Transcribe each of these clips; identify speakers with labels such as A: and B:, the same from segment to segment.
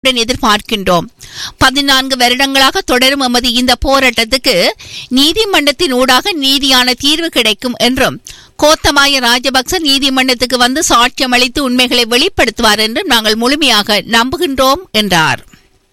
A: உடன் எதிர்பார்க்கின்றோம் பதினான்கு வருடங்களாக தொடரும் எமது இந்த போராட்டத்துக்கு நீதிமன்றத்தின் ஊடாக நீதியான தீர்வு கிடைக்கும் என்றும் கோத்தமாய ராஜபக்ச நீதிமன்றத்துக்கு வந்து சாட்சியம் அளித்து உண்மைகளை வெளிப்படுத்துவார் என்றும் நாங்கள் முழுமையாக நம்புகின்றோம் என்றார்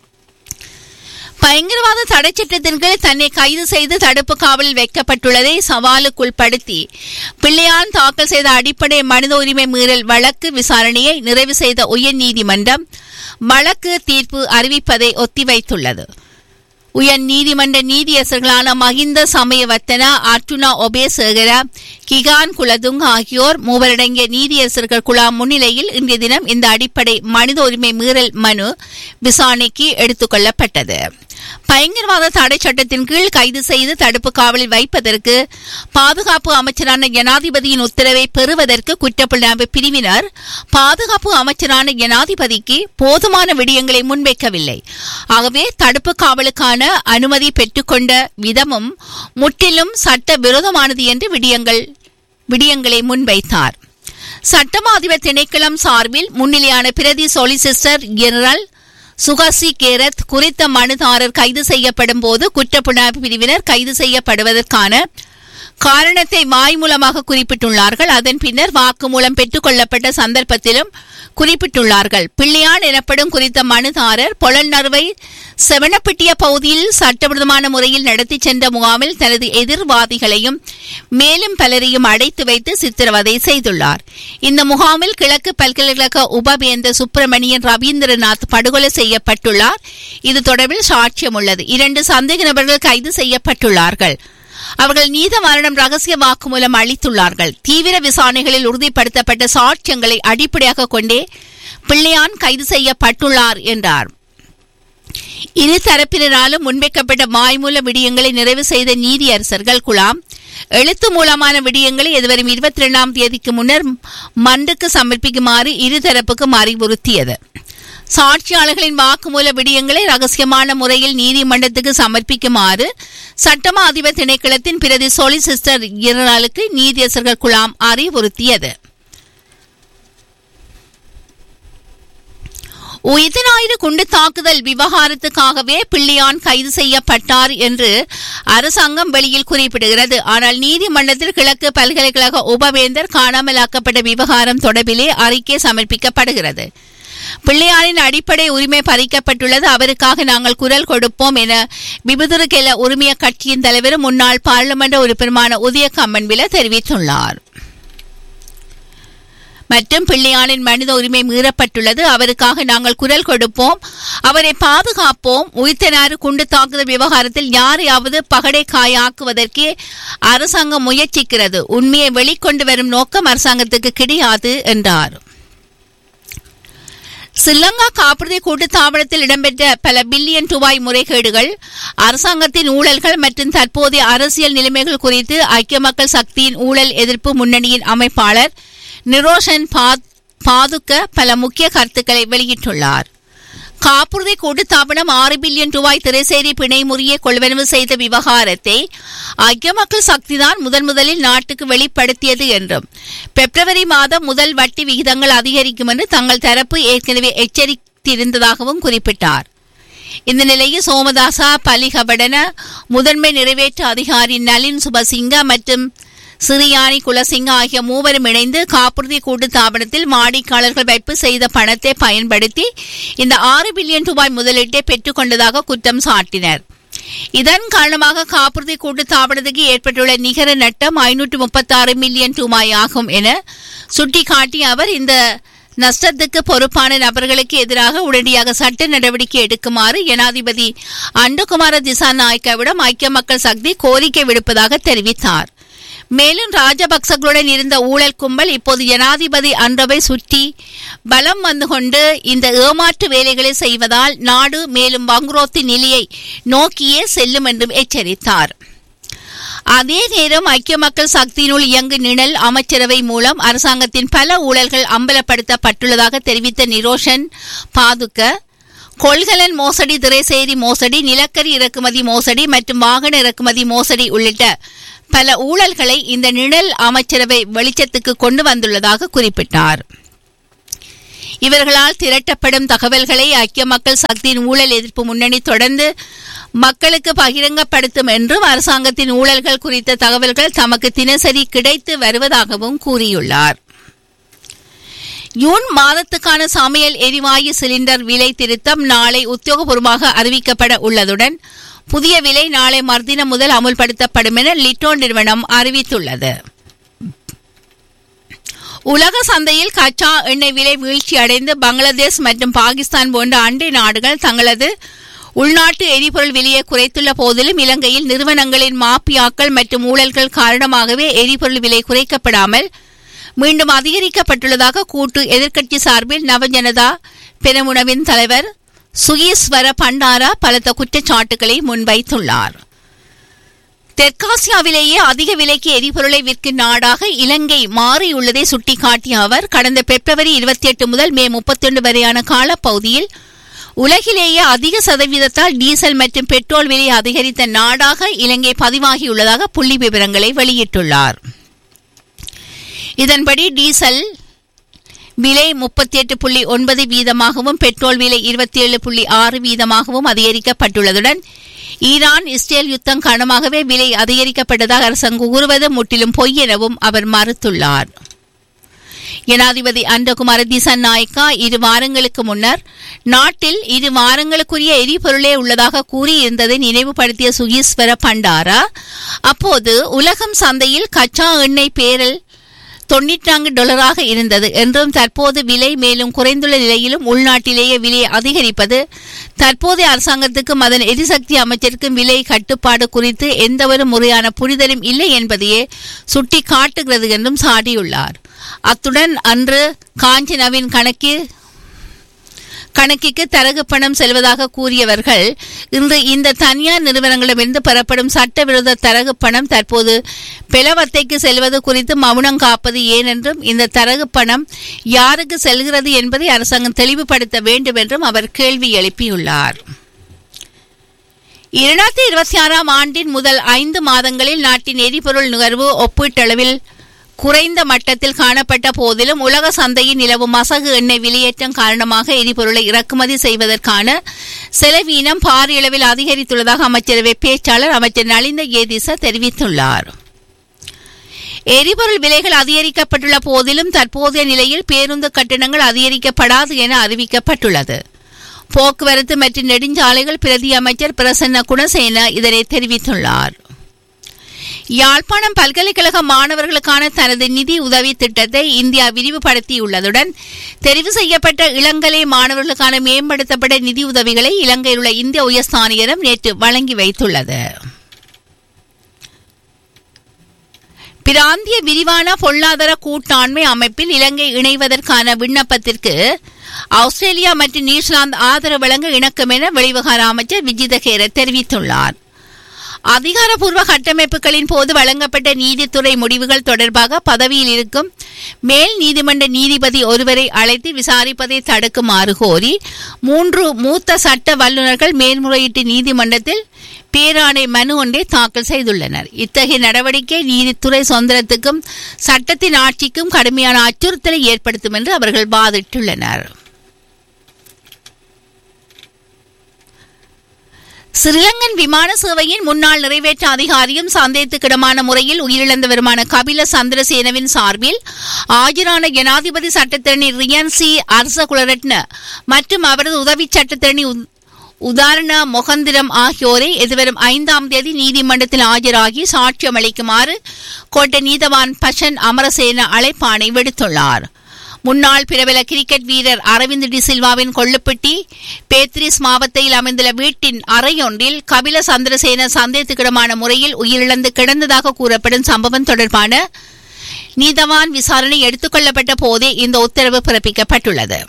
A: பயங்கரவாத தடை சட்டத்தின் கீழ் தன்னை கைது செய்து தடுப்பு காவலில் வைக்கப்பட்டுள்ளதை சவாலுக்குள்படுத்தி பிள்ளையான் தாக்கல் செய்த அடிப்படை மனித உரிமை மீறல் வழக்கு விசாரணையை நிறைவு செய்த உயர்நீதிமன்றம் வழக்கு தீர்ப்பு அறிவிப்பதை ஒத்திவைத்துள்ளது உயர் நீதிமன்ற நீதியரசர்களான மஹிந்த சமயவர்த்தன அர்ச்சுனா ஒபேசேகர கிகான் குலதுங் ஆகியோர் மூவரடங்கிய நீதியரசர்கள் குழாம் முன்னிலையில் இன்றைய தினம் இந்த அடிப்படை மனித உரிமை மீறல் மனு விசாரணைக்கு எடுத்துக் கொள்ளப்பட்டது பயங்கரவாத தடை சட்டத்தின் கீழ் கைது செய்து தடுப்பு காவலில் வைப்பதற்கு பாதுகாப்பு அமைச்சரான ஜனாதிபதியின் உத்தரவை பெறுவதற்கு குற்றப்புலனாய்வு பிரிவினர் பாதுகாப்பு அமைச்சரான ஜனாதிபதிக்கு போதுமான விடயங்களை முன்வைக்கவில்லை ஆகவே தடுப்பு காவலுக்கான அனுமதி பெற்றுக்கொண்ட விதமும் முற்றிலும் சட்ட விரோதமானது என்று விடயங்கள் விடயங்களை முன்வைத்தார் சட்டமா அதிபர் திணைக்களம் சார்பில் முன்னிலையான பிரதி சொலிசிஸ்டர் ஜெனரல் சுகாசி கேரத் குறித்த மனுதாரர் கைது செய்யப்படும் போது குற்றப்புலனாய்வு பிரிவினர் கைது செய்யப்படுவதற்கான காரணத்தை வாய்மூலமாக குறிப்பிட்டுள்ளார்கள் அதன் பின்னர் வாக்குமூலம் பெற்றுக் கொள்ளப்பட்ட சந்தர்ப்பத்திலும் குறிப்பிட்டுள்ளார்கள் பிள்ளையான் எனப்படும் குறித்த மனுதாரர் பொலன்னறுவை செவனப்பட்டிய பகுதியில் சட்டவிரோதமான முறையில் நடத்தி சென்ற முகாமில் தனது எதிர்வாதிகளையும் மேலும் பலரையும் அடைத்து வைத்து சித்திரவதை செய்துள்ளார் இந்த முகாமில் கிழக்கு பல்கலைக்கழக உபவேந்தர் சுப்பிரமணியன் ரவீந்திரநாத் படுகொலை செய்யப்பட்டுள்ளார் இது தொடர்பில் சாட்சியம் உள்ளது இரண்டு சந்தேக நபர்கள் கைது செய்யப்பட்டுள்ளார்கள் அவர்கள் நீத மரணம் ரகசிய வாக்குமூலம் அளித்துள்ளார்கள் தீவிர விசாரணைகளில் உறுதிப்படுத்தப்பட்ட சாட்சியங்களை அடிப்படையாக கொண்டே பிள்ளையான் கைது செய்யப்பட்டுள்ளார் என்றார் இரு தரப்பினராலும் முன்வைக்கப்பட்ட வாய்மூல விடயங்களை நிறைவு செய்த நீதியரசர்கள் குழாம் எழுத்து மூலமான விடயங்களை எதிர்வரும் இருபத்தி இரண்டாம் தேதிக்கு முன்னர் மன்றுக்கு சமர்ப்பிக்குமாறு இருதரப்புக்கும் அறிவுறுத்தியது சாட்சியாளர்களின் வாக்குமூல விடயங்களை ரகசியமான முறையில் நீதிமன்றத்துக்கு சமர்ப்பிக்குமாறு சட்டமா அதிபர் திணைக்களத்தின் பிரதி சொலிசிஸ்டர் ஜெனரலுக்கு நீதியரசர்கள் குழாம் அறிவுறுத்தியது உயிர்நாயுடு குண்டு தாக்குதல் விவகாரத்துக்காகவே பிள்ளையான் கைது செய்யப்பட்டார் என்று அரசாங்கம் வெளியில் குறிப்பிடுகிறது ஆனால் நீதிமன்றத்தில் கிழக்கு பல்கலைக்கழக உபவேந்தர் காணாமலாக்கப்பட்ட விவகாரம் தொடர்பிலே அறிக்கை சமர்ப்பிக்கப்படுகிறது பிள்ளையாரின் அடிப்படை உரிமை பறிக்கப்பட்டுள்ளது அவருக்காக நாங்கள் குரல் கொடுப்போம் என விபதுருகெல உரிமைய கட்சியின் தலைவரும் முன்னாள் பாராளுமன்ற உறுப்பினருமான உதய கம்மன்வில தெரிவித்துள்ளார் மற்றும் பிள்ளையானின் மனித உரிமை மீறப்பட்டுள்ளது அவருக்காக நாங்கள் குரல் கொடுப்போம் அவரை பாதுகாப்போம் உயிர்த்தனாறு குண்டு தாக்குதல் விவகாரத்தில் யாரையாவது பகடை காயாக்குவதற்கே அரசாங்கம் முயற்சிக்கிறது உண்மையை வெளிக்கொண்டு வரும் நோக்கம் அரசாங்கத்துக்கு கிடையாது என்றார் ஸ்ரீலங்கா காப்புறுதி கூட்டுத்தாபனத்தில் இடம்பெற்ற பல பில்லியன் ரூபாய் முறைகேடுகள் அரசாங்கத்தின் ஊழல்கள் மற்றும் தற்போதைய அரசியல் நிலைமைகள் குறித்து ஐக்கிய மக்கள் சக்தியின் ஊழல் எதிர்ப்பு முன்னணியின் அமைப்பாளர் நிரோஷன் பாதுக்க பல முக்கிய கருத்துக்களை வெளியிட்டுள்ளார் காப்புறுதி கூட்டுத்தாபனம் ஆறு பில்லியன் ரூபாய் திரைசேரி பிணை முறிய கொள்வனவு செய்த விவகாரத்தை ஐக்கிய மக்கள் சக்திதான் முதன் முதலில் நாட்டுக்கு வெளிப்படுத்தியது என்றும் பிப்ரவரி மாதம் முதல் வட்டி விகிதங்கள் அதிகரிக்கும் என்று தங்கள் தரப்பு ஏற்கனவே எச்சரித்திருந்ததாகவும் குறிப்பிட்டார் இந்த நிலையில் சோமதாசா பலிகபடன முதன்மை நிறைவேற்று அதிகாரி நளின் சுபசிங்க மற்றும் சிறியானி குலசிங்க ஆகிய மூவரும் இணைந்து காப்புறுதி கூட்டு தாபனத்தில் வாடிக்கையாளர்கள் வைப்பு செய்த பணத்தை பயன்படுத்தி இந்த ஆறு பில்லியன் ரூபாய் முதலீட்டை பெற்றுக் கொண்டதாக குற்றம் சாட்டினர் இதன் காரணமாக காப்புறுதி கூட்டு தாபனத்துக்கு ஏற்பட்டுள்ள நிகர நட்டம் ஐநூற்று முப்பத்தி ஆறு மில்லியன் ரூபாய் ஆகும் என சுட்டிக்காட்டிய அவர் இந்த நஷ்டத்துக்கு பொறுப்பான நபர்களுக்கு எதிராக உடனடியாக சட்ட நடவடிக்கை எடுக்குமாறு ஜனாதிபதி அண்டகுமார திசா நாயக்காவிடம் ஐக்கிய மக்கள் சக்தி கோரிக்கை விடுப்பதாக தெரிவித்தார் மேலும் ராஜபக்சகளுடன் இருந்த ஊழல் கும்பல் இப்போது ஜனாதிபதி அன்றவை சுற்றி பலம் வந்து கொண்டு இந்த ஏமாற்று வேலைகளை செய்வதால் நாடு மேலும் வங்குரோத்து நிலையை நோக்கியே செல்லும் என்றும் எச்சரித்தார் அதே நேரம் ஐக்கிய மக்கள் சக்தியினுள் இயங்கு நிழல் அமைச்சரவை மூலம் அரசாங்கத்தின் பல ஊழல்கள் அம்பலப்படுத்தப்பட்டுள்ளதாக தெரிவித்த நிரோஷன் பாதுக்க கொள்கலன் மோசடி திரைசேரி மோசடி நிலக்கரி இறக்குமதி மோசடி மற்றும் வாகன இறக்குமதி மோசடி உள்ளிட்ட பல ஊழல்களை இந்த நிழல் அமைச்சரவை வெளிச்சத்துக்கு கொண்டு வந்துள்ளதாக குறிப்பிட்டார் இவர்களால் திரட்டப்படும் தகவல்களை ஐக்கிய மக்கள் சக்தியின் ஊழல் எதிர்ப்பு முன்னணி தொடர்ந்து மக்களுக்கு பகிரங்கப்படுத்தும் என்றும் அரசாங்கத்தின் ஊழல்கள் குறித்த தகவல்கள் தமக்கு தினசரி கிடைத்து வருவதாகவும் கூறியுள்ளார் ஜூன் மாதத்துக்கான சமையல் எரிவாயு சிலிண்டர் விலை திருத்தம் நாளை உத்தியோகபூர்வமாக அறிவிக்கப்பட உள்ளதுடன் புதிய விலை நாளை மறுதினம் முதல் அமுல்படுத்தப்படும் என லிட்டோ நிறுவனம் அறிவித்துள்ளது உலக சந்தையில் கச்சா எண்ணெய் விலை வீழ்ச்சி அடைந்து பங்களாதேஷ் மற்றும் பாகிஸ்தான் போன்ற அண்டை நாடுகள் தங்களது உள்நாட்டு எரிபொருள் விலையை குறைத்துள்ள போதிலும் இலங்கையில் நிறுவனங்களின் மாப்பியாக்கள் மற்றும் ஊழல்கள் காரணமாகவே எரிபொருள் விலை குறைக்கப்படாமல் மீண்டும் அதிகரிக்கப்பட்டுள்ளதாக கூட்டு எதிர்க்கட்சி சார்பில் நவஜனதா பெருமுனவின் தலைவர் சுகீஸ்வர பண்டாரா பலத்த குற்றச்சாட்டுகளை முன்வைத்துள்ளார் தெற்காசியாவிலேயே அதிக விலைக்கு எரிபொருளை விற்கும் நாடாக இலங்கை மாறியுள்ளதை சுட்டிக்காட்டிய அவர் கடந்த பிப்ரவரி இருபத்தி எட்டு முதல் மே முப்பத்தி வரையான காலப்பகுதியில் உலகிலேயே அதிக சதவீதத்தால் டீசல் மற்றும் பெட்ரோல் விலை அதிகரித்த நாடாக இலங்கை பதிவாகியுள்ளதாக புள்ளி விவரங்களை வெளியிட்டுள்ளார் இதன்படி டீசல் விலை முப்பத்தி எட்டு புள்ளி ஒன்பது வீதமாகவும் பெட்ரோல் விலை இருபத்தி ஏழு புள்ளி ஆறு வீதமாகவும் அதிகரிக்கப்பட்டுள்ளதுடன் ஈரான் இஸ்ரேல் யுத்தம் காரணமாகவே விலை அதிகரிக்கப்பட்டதாக அரசாங்கம் கூறுவது முற்றிலும் பொய் எனவும் அவர் மறுத்துள்ளார் ஜனாதிபதி அண்டகுமார திசன் நாயக்கா இரு வாரங்களுக்கு முன்னர் நாட்டில் இரு வாரங்களுக்குரிய எரிபொருளே உள்ளதாக கூறியிருந்ததை நினைவுபடுத்திய சுகீஸ்வர பண்டாரா அப்போது உலகம் சந்தையில் கச்சா எண்ணெய் பேரல் தொன்னூற்றி நான்கு டாலராக இருந்தது என்றும் தற்போது விலை மேலும் குறைந்துள்ள நிலையிலும் உள்நாட்டிலேயே விலை அதிகரிப்பது தற்போதைய அரசாங்கத்துக்கும் அதன் எரிசக்தி அமைச்சருக்கும் விலை கட்டுப்பாடு குறித்து எந்தவொரு முறையான புரிதலும் இல்லை என்பதையே சுட்டி காட்டுகிறது என்றும் சாடியுள்ளார் அத்துடன் அன்று காஞ்சனாவின் கணக்கு கணக்கிற்கு தரகு பணம் செல்வதாக கூறியவர்கள் இன்று இந்த தனியார் நிறுவனங்களிடமிருந்து பெறப்படும் சட்டவிரோத தரகு பணம் தற்போது பிளவத்தைக்கு செல்வது குறித்து மௌனம் காப்பது ஏன் என்றும் இந்த தரகு பணம் யாருக்கு செல்கிறது என்பதை அரசாங்கம் தெளிவுபடுத்த வேண்டும் என்றும் அவர் கேள்வி எழுப்பியுள்ளார் இரண்டாயிரத்தி இருபத்தி ஆறாம் ஆண்டின் முதல் ஐந்து மாதங்களில் நாட்டின் எரிபொருள் நுகர்வு ஒப்பீட்டளவில் குறைந்த மட்டத்தில் காணப்பட்ட போதிலும் உலக சந்தையில் நிலவும் மசகு எண்ணெய் வெளியேற்றம் காரணமாக எரிபொருளை இறக்குமதி செய்வதற்கான செலவீனம் பாரியளவில் அதிகரித்துள்ளதாக அமைச்சரவை பேச்சாளர் அமைச்சர் நலிந்த ஏதிச தெரிவித்துள்ளார் எரிபொருள் விலைகள் அதிகரிக்கப்பட்டுள்ள போதிலும் தற்போதைய நிலையில் பேருந்து கட்டணங்கள் அதிகரிக்கப்படாது என அறிவிக்கப்பட்டுள்ளது போக்குவரத்து மற்றும் நெடுஞ்சாலைகள் பிரதி அமைச்சர் பிரசன்ன குணசேன இதனை தெரிவித்துள்ளார் யாழ்ப்பாணம் பல்கலைக்கழக மாணவர்களுக்கான தனது நிதி உதவி திட்டத்தை இந்தியா விரிவுபடுத்தியுள்ளதுடன் தெரிவு செய்யப்பட்ட இளங்கலை மாணவர்களுக்கான மேம்படுத்தப்பட்ட நிதி உதவிகளை இலங்கையில் உள்ள இந்திய உயர்ஸ்தானியரம் நேற்று வழங்கி வைத்துள்ளது பிராந்திய விரிவான பொருளாதார கூட்டாண்மை அமைப்பில் இலங்கை இணைவதற்கான விண்ணப்பத்திற்கு ஆஸ்திரேலியா மற்றும் நியூசிலாந்து ஆதரவு வழங்க இணக்கம் என வெளிவிவகார அமைச்சர் விஜிதகேர தெரிவித்துள்ளார் அதிகாரப்பூர்வ கட்டமைப்புகளின் போது வழங்கப்பட்ட நீதித்துறை முடிவுகள் தொடர்பாக பதவியில் இருக்கும் மேல் நீதிமன்ற நீதிபதி ஒருவரை அழைத்து விசாரிப்பதை தடுக்குமாறு கோரி மூன்று மூத்த சட்ட வல்லுநர்கள் மேல்முறையீட்டு நீதிமன்றத்தில் பேராணை மனு ஒன்றை தாக்கல் செய்துள்ளனர் இத்தகைய நடவடிக்கை நீதித்துறை சுதந்திரத்துக்கும் சட்டத்தின் ஆட்சிக்கும் கடுமையான அச்சுறுத்தலை ஏற்படுத்தும் என்று அவர்கள் வாதிட்டுள்ளனர் ஸ்ரீலங்கன் விமான சேவையின் முன்னாள் நிறைவேற்ற அதிகாரியும் சந்தேகத்துக்கிடமான முறையில் உயிரிழந்தவருமான கபில சந்திரசேனவின் சார்பில் ஆஜரான ஜனாதிபதி சட்டத்தரணி ரியன் சி அர்சகுலரட்ன மற்றும் அவரது உதவி சட்டத்தரணி உதாரண மொகந்திரம் ஆகியோரை எதிர்வரும் ஐந்தாம் தேதி நீதிமன்றத்தில் ஆஜராகி சாட்சியம் அளிக்குமாறு கோட்டை நீதவான் பஷன் அமரசேன அழைப்பாணை விடுத்துள்ளார் முன்னாள் பிரபல கிரிக்கெட் வீரர் அரவிந்த் டி சில்வாவின் கொள்ளுப்பட்டி பேத்ரிஸ் மாவட்டத்தில் அமைந்துள்ள வீட்டின் அறையொன்றில் கபில சந்திரசேன சந்தேகத்துக்கிடமான முறையில் உயிரிழந்து கிடந்ததாக கூறப்படும் சம்பவம் தொடர்பான நீதவான் விசாரணை எடுத்துக்கொள்ளப்பட்ட போதே இந்த உத்தரவு பிறப்பிக்கப்பட்டுள்ளது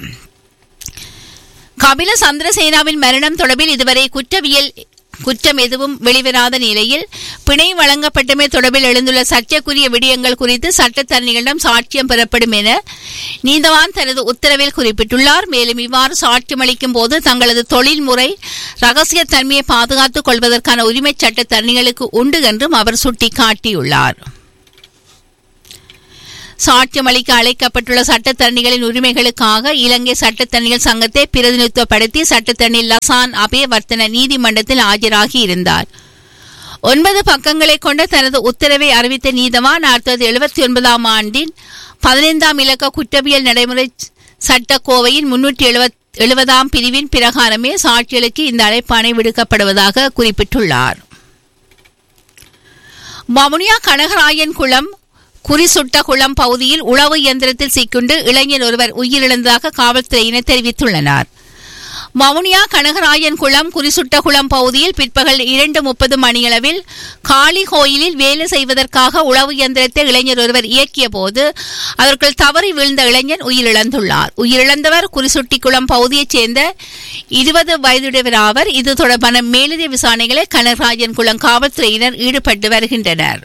A: கபில சந்திரசேனாவின் மரணம் தொடர்பில் இதுவரை குற்றவியல் குற்றம் எதுவும் வெளிவராத நிலையில் பிணை வழங்கப்பட்டமை தொடர்பில் எழுந்துள்ள சர்ச்சைக்குரிய விடயங்கள் குறித்து சட்டத்தரணிகளிடம் சாட்சியம் பெறப்படும் என நீதவான் தனது உத்தரவில் குறிப்பிட்டுள்ளார் மேலும் இவ்வாறு சாட்சியம் அளிக்கும் போது தங்களது தொழில்முறை ரகசிய தன்மையை பாதுகாத்துக் கொள்வதற்கான உரிமை சட்டத்தரணிகளுக்கு உண்டு என்றும் அவர் சுட்டிக்காட்டியுள்ளார் சாட்சியம் அளிக்க அழைக்கப்பட்டுள்ள சட்டத்தரணிகளின் உரிமைகளுக்காக இலங்கை சட்டத்தரணிகள் சங்கத்தை பிரதிநிதித்துவப்படுத்தி சட்டத்தரணி லசான் அபயவர்த்தன நீதிமன்றத்தில் ஆஜராகி இருந்தார் ஒன்பது பக்கங்களை கொண்ட தனது உத்தரவை அறிவித்த நீதவான் ஆயிரத்தி தொள்ளாயிரத்தி எழுபத்தி ஒன்பதாம் ஆண்டின் பதினைந்தாம் இலக்க குற்றவியல் நடைமுறை சட்ட கோவையின் முன்னூற்றி எழுபத் எழுபதாம் பிரிவின் பிரகாரமே சாட்சிகளுக்கு இந்த அழைப்பாணை விடுக்கப்படுவதாக குறிப்பிட்டுள்ளார் வவுனியா கனகராயன் குளம் குறிசுட்ட குளம் பகுதியில் உளவு இயந்திரத்தில் சிக்குண்டு இளைஞர் ஒருவர் உயிரிழந்ததாக காவல்துறையினர் தெரிவித்துள்ளனர் வவுனியா கனகராயன் குளம் குறிசுட்ட குளம் பகுதியில் பிற்பகல் இரண்டு முப்பது மணியளவில் காளி கோயிலில் வேலை செய்வதற்காக உளவு இயந்திரத்தை இளைஞர் ஒருவர் இயக்கிய போது அவர்கள் தவறி வீழ்ந்த இளைஞர் உயிரிழந்துள்ளார் உயிரிழந்தவர் குறிசுட்டிக்குளம் பகுதியைச் சேர்ந்த இருபது வயதுடையவர் ஆவர் இது தொடர்பான மேலதிக விசாரணைகளை கனகராயன் குளம் காவல்துறையினர் ஈடுபட்டு வருகின்றனர்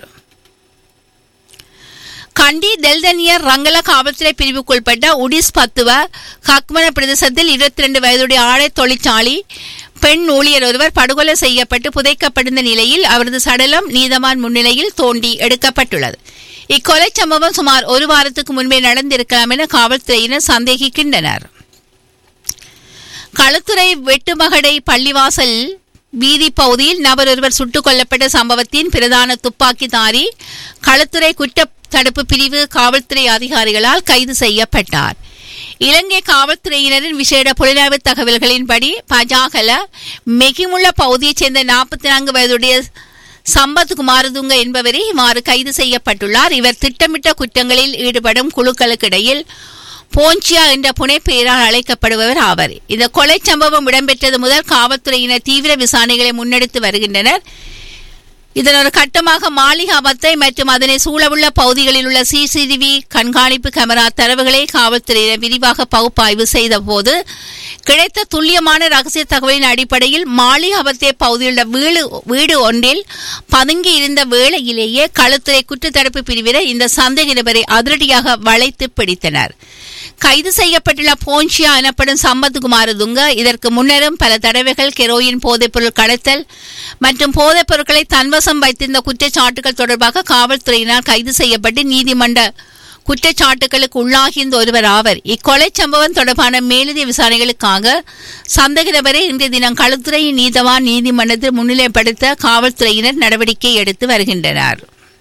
A: கண்டி தெல்தனியர் ரங்கல காவல்துறை பிரிவுக்குட்பட்ட உடிஸ் பத்துவ ஹக்மன பிரதேசத்தில் இருபத்தி ரெண்டு வயதுடைய ஆடை தொழிற்சாலை பெண் ஊழியர் ஒருவர் படுகொலை செய்யப்பட்டு புதைக்கப்பட்டிருந்த நிலையில் அவரது சடலம் நீதவான் முன்னிலையில் தோண்டி எடுக்கப்பட்டுள்ளது இக்கொலை சம்பவம் சுமார் ஒரு வாரத்துக்கு முன்பே நடந்திருக்கலாம் என காவல்துறையினர் சந்தேகிக்கின்றனர் களுத்துறை வெட்டுமகடை பள்ளிவாசல் வீதி பகுதியில் நபர் ஒருவர் சுட்டுக் கொல்லப்பட்ட சம்பவத்தின் பிரதான துப்பாக்கிதாரி களுத்துறை குற்ற தடுப்பு பிரிவு காவல்துறை அதிகாரிகளால் கைது செய்யப்பட்டார் இலங்கை காவல்துறையினரின் விசேட புலனாய்வு தகவல்களின்படி பஜாகல மெகிமுள்ள பகுதியைச் சேர்ந்த நாற்பத்தி நான்கு வயதுடைய சம்பத் குமாரதுங்க என்பவரே இவ்வாறு கைது செய்யப்பட்டுள்ளார் இவர் திட்டமிட்ட குற்றங்களில் ஈடுபடும் குழுக்களுக்கிடையில் போஞ்சியா என்ற புனைப்பெயரால் அழைக்கப்படுபவர் ஆவர் இந்த கொலை சம்பவம் இடம்பெற்றது முதல் காவல்துறையினர் தீவிர விசாரணைகளை முன்னெடுத்து வருகின்றனர் இதன் ஒரு கட்டமாக மாளிகாபத்தை மற்றும் அதனை சூழவுள்ள பகுதிகளில் உள்ள சிசிடிவி கண்காணிப்பு கேமரா தரவுகளை காவல்துறையினர் விரிவாக பகுப்பாய்வு செய்தபோது கிடைத்த துல்லியமான ரகசிய தகவலின் அடிப்படையில் மாளிகாபத்தே பகுதியில் உள்ள வீடு வீடு ஒன்றில் பதுங்கி இருந்த வேளையிலேயே களத்துறை குற்றத்தடுப்பு பிரிவினர் இந்த சந்தேக நபரை அதிரடியாக வளைத்து பிடித்தனர் கைது செய்யப்பட்டுள்ள போன்ஷியா எனப்படும் சம்பத் குமார துங்க இதற்கு முன்னரும் பல தடவைகள் கெரோயின் போதைப்பொருள் கடத்தல் மற்றும் போதைப் பொருட்களை தன்வசம் வைத்திருந்த குற்றச்சாட்டுகள் தொடர்பாக காவல்துறையினர் கைது செய்யப்பட்டு நீதிமன்ற குற்றச்சாட்டுகளுக்கு உள்ளாகியிருந்த ஒருவர் ஆவர் இக்கொலை சம்பவம் தொடர்பான மேலதிக விசாரணைகளுக்காக சந்தேக நபரை இன்றைய தினம் களுத்துறை நீதவான் நீதிமன்றத்தில் முன்னிலைப்படுத்த காவல்துறையினர் நடவடிக்கை எடுத்து வருகின்றனர்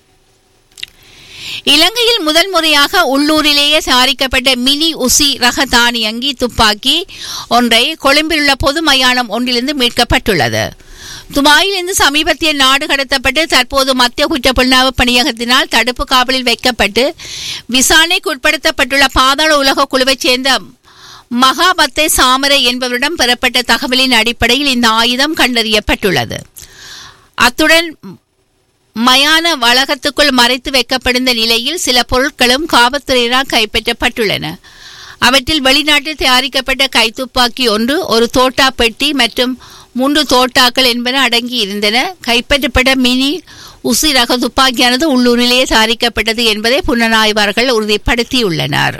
A: இலங்கையில் முதல் முறையாக உள்ளூரிலேயே தயாரிக்கப்பட்ட மினி உசி ரக தானியங்கி துப்பாக்கி ஒன்றை கொழும்பில் உள்ள பொது மயானம் ஒன்றிலிருந்து மீட்கப்பட்டுள்ளது துபாயிலிருந்து சமீபத்திய நாடு கடத்தப்பட்டு தற்போது மத்திய குற்றப்புலனாய்வு பணியகத்தினால் தடுப்பு காவலில் வைக்கப்பட்டு விசாரணைக்கு உட்படுத்தப்பட்டுள்ள பாதாள உலக குழுவைச் சேர்ந்த மகாபத்தை சாமரை என்பவரிடம் பெறப்பட்ட தகவலின் அடிப்படையில் இந்த ஆயுதம் கண்டறியப்பட்டுள்ளது அத்துடன் மயான வளாகத்துக்குள் மறைத்து வைக்கப்பட்டிருந்த நிலையில் சில பொருட்களும் காவல்துறையினால் கைப்பற்றப்பட்டுள்ளன அவற்றில் வெளிநாட்டில் தயாரிக்கப்பட்ட கைத்துப்பாக்கி ஒன்று ஒரு தோட்டா பெட்டி மற்றும் மூன்று தோட்டாக்கள் என்பன அடங்கி இருந்தன கைப்பற்றப்பட்ட மினி உசி ரக துப்பாக்கியானது உள்ளூரிலேயே தயாரிக்கப்பட்டது என்பதை புலனாய்வாளர்கள் உறுதிப்படுத்தியுள்ளனர்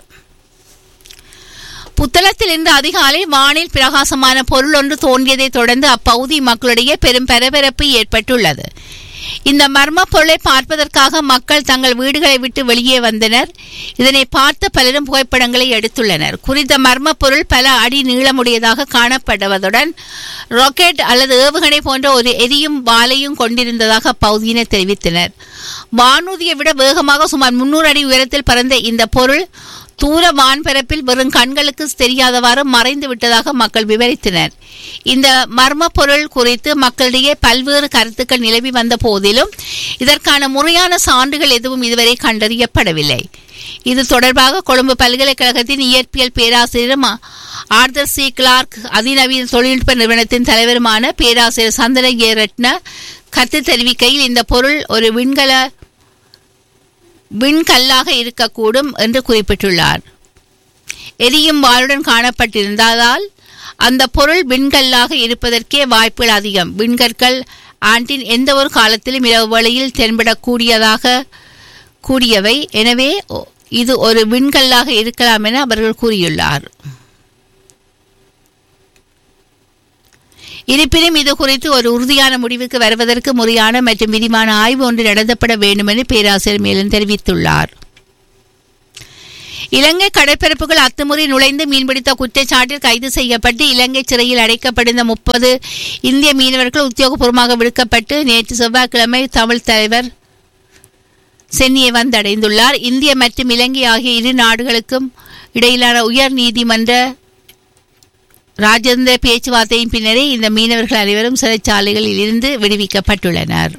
A: புத்தளத்தில் இன்று அதிகாலை வானில் பிரகாசமான பொருள் ஒன்று தோன்றியதை தொடர்ந்து அப்பகுதி மக்களிடையே பெரும் பரபரப்பு ஏற்பட்டுள்ளது இந்த மர்ம பொருளை பார்ப்பதற்காக மக்கள் தங்கள் வீடுகளை விட்டு வெளியே வந்தனர் இதனை பார்த்த பலரும் புகைப்படங்களை எடுத்துள்ளனர் குறித்த மர்ம பொருள் பல அடி நீளமுடையதாக காணப்படுவதுடன் ராக்கெட் அல்லது ஏவுகணை போன்ற ஒரு எரியும் வாலையும் கொண்டிருந்ததாக அப்பகுதியினர் தெரிவித்தனர் வானூதியை விட வேகமாக சுமார் முன்னூறு அடி உயரத்தில் பறந்த இந்த பொருள் தூர வான்பரப்பில் வெறும் கண்களுக்கு தெரியாதவாறு மறைந்து விட்டதாக மக்கள் விவரித்தனர் இந்த மர்ம பொருள் குறித்து மக்களிடையே பல்வேறு கருத்துக்கள் நிலவி வந்த போதிலும் இதற்கான முறையான சான்றுகள் எதுவும் இதுவரை கண்டறியப்படவில்லை இது தொடர்பாக கொழும்பு பல்கலைக்கழகத்தின் இயற்பியல் பேராசிரியரும் ஆர்தர் சி கிளார்க் அதிநவீன தொழில்நுட்ப நிறுவனத்தின் தலைவருமான பேராசிரியர் சந்தன ஏ ரட்ன கருத்து தெரிவிக்கையில் இந்த பொருள் ஒரு விண்கல விண்கல்லாக இருக்கக்கூடும் என்று குறிப்பிட்டுள்ளார் எரியும் வாளுடன் காணப்பட்டிருந்ததால் அந்த பொருள் விண்கல்லாக இருப்பதற்கே வாய்ப்புகள் அதிகம் விண்கற்கள் ஆண்டின் எந்த ஒரு காலத்திலும் இரவு வேளையில் தென்படக்கூடியதாக கூடியவை எனவே இது ஒரு விண்கல்லாக இருக்கலாம் என அவர்கள் கூறியுள்ளார் இருப்பினும் இது குறித்து ஒரு உறுதியான முடிவுக்கு வருவதற்கு முறையான மற்றும் விரிவான ஆய்வு ஒன்று நடத்தப்பட வேண்டும் என பேராசிரியர் மேலும் தெரிவித்துள்ளார் இலங்கை கடற்பரப்புகள் அத்துமுறை நுழைந்து மீன்பிடித்த குற்றச்சாட்டில் கைது செய்யப்பட்டு இலங்கை சிறையில் அடைக்கப்பட்டிருந்த முப்பது இந்திய மீனவர்கள் உத்தியோகபூர்வமாக விடுக்கப்பட்டு நேற்று செவ்வாய்க்கிழமை தமிழ் தலைவர் சென்னியை வந்தடைந்துள்ளார் இந்திய மற்றும் இலங்கை ஆகிய இரு நாடுகளுக்கும் இடையிலான உயர் நீதிமன்ற ராஜேந்திர பேச்சுவார்த்தையின் பின்னரே இந்த மீனவர்கள் அனைவரும் சிறைச்சாலைகளில் இருந்து விடுவிக்கப்பட்டுள்ளனர்